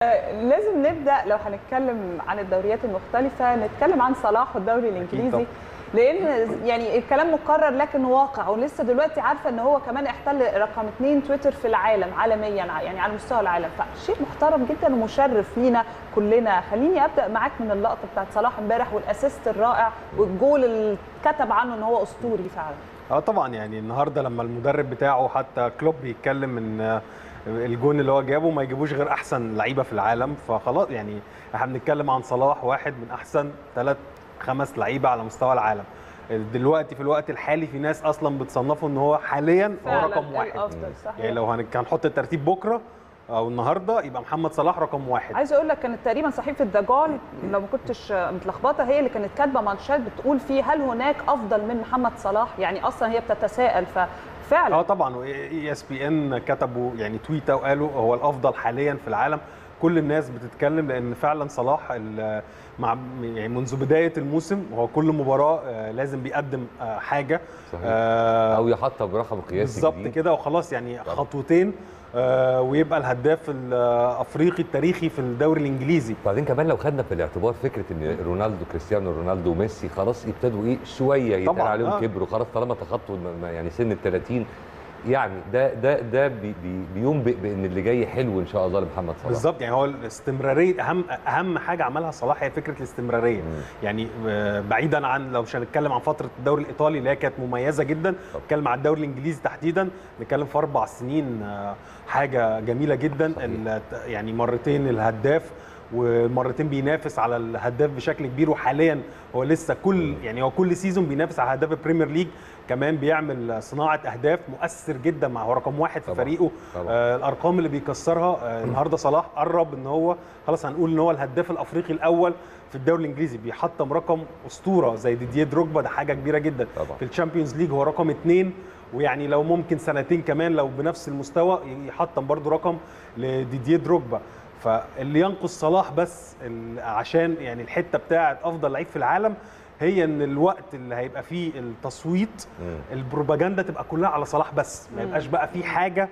لازم نبدا لو هنتكلم عن الدوريات المختلفه نتكلم عن صلاح والدوري الانجليزي طبعاً. لان يعني الكلام مكرر لكن واقع ولسه دلوقتي عارفه ان هو كمان احتل رقم اثنين تويتر في العالم عالميا يعني على مستوى العالم فشيء محترم جدا ومشرف لينا كلنا خليني ابدا معاك من اللقطه بتاعت صلاح امبارح والاسيست الرائع والجول اللي كتب عنه ان هو اسطوري فعلا اه طبعا يعني النهارده لما المدرب بتاعه حتى كلوب بيتكلم ان آه، الجون اللي هو جابه ما يجيبوش غير احسن لعيبه في العالم فخلاص يعني احنا بنتكلم عن صلاح واحد من احسن ثلاث خمس لعيبه على مستوى العالم دلوقتي في الوقت الحالي في ناس اصلا بتصنفه ان هو حاليا هو فعلا رقم واحد الافضل صحيح يعني لو هن- هنحط الترتيب بكره او النهارده يبقى محمد صلاح رقم واحد عايزه اقول لك كانت تقريبا صحيفه ذا جول لو ما كنتش متلخبطه هي اللي كانت كاتبه مانشات بتقول فيه هل هناك افضل من محمد صلاح يعني اصلا هي بتتساءل ففعلا اه طبعا اي اس بي ان كتبوا يعني تويته وقالوا هو الافضل حاليا في العالم كل الناس بتتكلم لان فعلا صلاح ال- مع يعني منذ بدايه الموسم هو كل مباراه آه، لازم بيقدم آه، حاجه صحيح. آه، او يحطم برقم قياسي بالظبط جديد. كده وخلاص يعني طبعا. خطوتين آه، ويبقى الهداف الافريقي التاريخي في الدوري الانجليزي بعدين كمان لو خدنا في الاعتبار فكره ان رونالدو كريستيانو رونالدو وميسي خلاص يبتدوا ايه شويه يتقال طبعاً، عليهم آه. كبروا خلاص طالما تخطوا الم- يعني سن ال 30 يعني ده ده ده بي بي بينبئ بان اللي جاي حلو ان شاء الله لمحمد صلاح بالظبط يعني هو الاستمراريه اهم اهم حاجه عملها صلاح هي فكره الاستمراريه مم. يعني آه، بعيدا عن لو مش هنتكلم عن فتره الدوري الايطالي اللي هي كانت مميزه جدا نتكلم عن الدوري الانجليزي تحديدا نتكلم في اربع سنين آه، حاجه جميله جدا صحيح. ال- يعني مرتين الهداف ومرتين بينافس على الهداف بشكل كبير وحاليا هو لسه كل يعني هو كل سيزون بينافس على هداف البريمير ليج كمان بيعمل صناعه اهداف مؤثر جدا مع هو رقم واحد في طبعاً. فريقه طبعاً. آه الارقام اللي بيكسرها آه النهارده صلاح قرب ان هو خلاص هنقول ان هو الهداف الافريقي الاول في الدوري الانجليزي بيحطم رقم اسطوره زي ديديه دروجبا ده حاجه كبيره جدا طبعاً. في الشامبيونز ليج هو رقم اثنين ويعني لو ممكن سنتين كمان لو بنفس المستوى يحطم برضو رقم لديديه دروجبا فاللي ينقص صلاح بس ال- عشان يعني الحته بتاعه افضل لعيب في العالم هي ان الوقت اللي هيبقى فيه التصويت مم. البروباجندا تبقى كلها على صلاح بس ما مم. يبقاش بقى في حاجه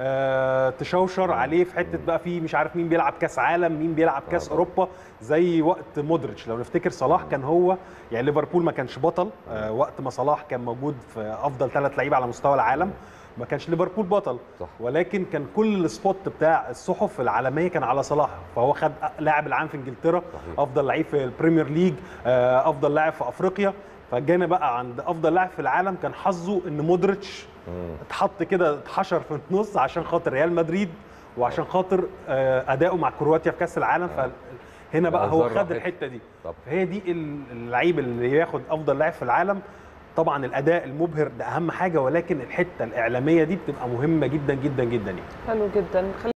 آه تشوشر عليه في حته بقى في مش عارف مين بيلعب كاس عالم مين بيلعب كاس طبعا. اوروبا زي وقت مودريتش لو نفتكر صلاح كان هو يعني ليفربول ما كانش بطل آه وقت ما صلاح كان موجود في افضل ثلاث لعيبه على مستوى العالم ما كانش ليفربول بطل صح. ولكن كان كل السبوت بتاع الصحف العالميه كان على صلاح فهو خد لاعب العام في انجلترا صحيح. افضل لعيب في البريمير ليج آه، افضل لاعب في افريقيا فجينا بقى عند افضل لاعب في العالم كان حظه ان مودريتش مم. اتحط كده اتحشر في النص عشان خاطر ريال مدريد وعشان خاطر آه، اداؤه مع كرواتيا في كاس العالم فهنا بقى هو ذرة خد حتة. الحته دي طب فهي دي اللعيب اللي ياخد افضل لاعب في العالم طبعا الاداء المبهر ده اهم حاجه ولكن الحته الاعلاميه دي بتبقى مهمه جدا جدا جدا يعني حلو جدا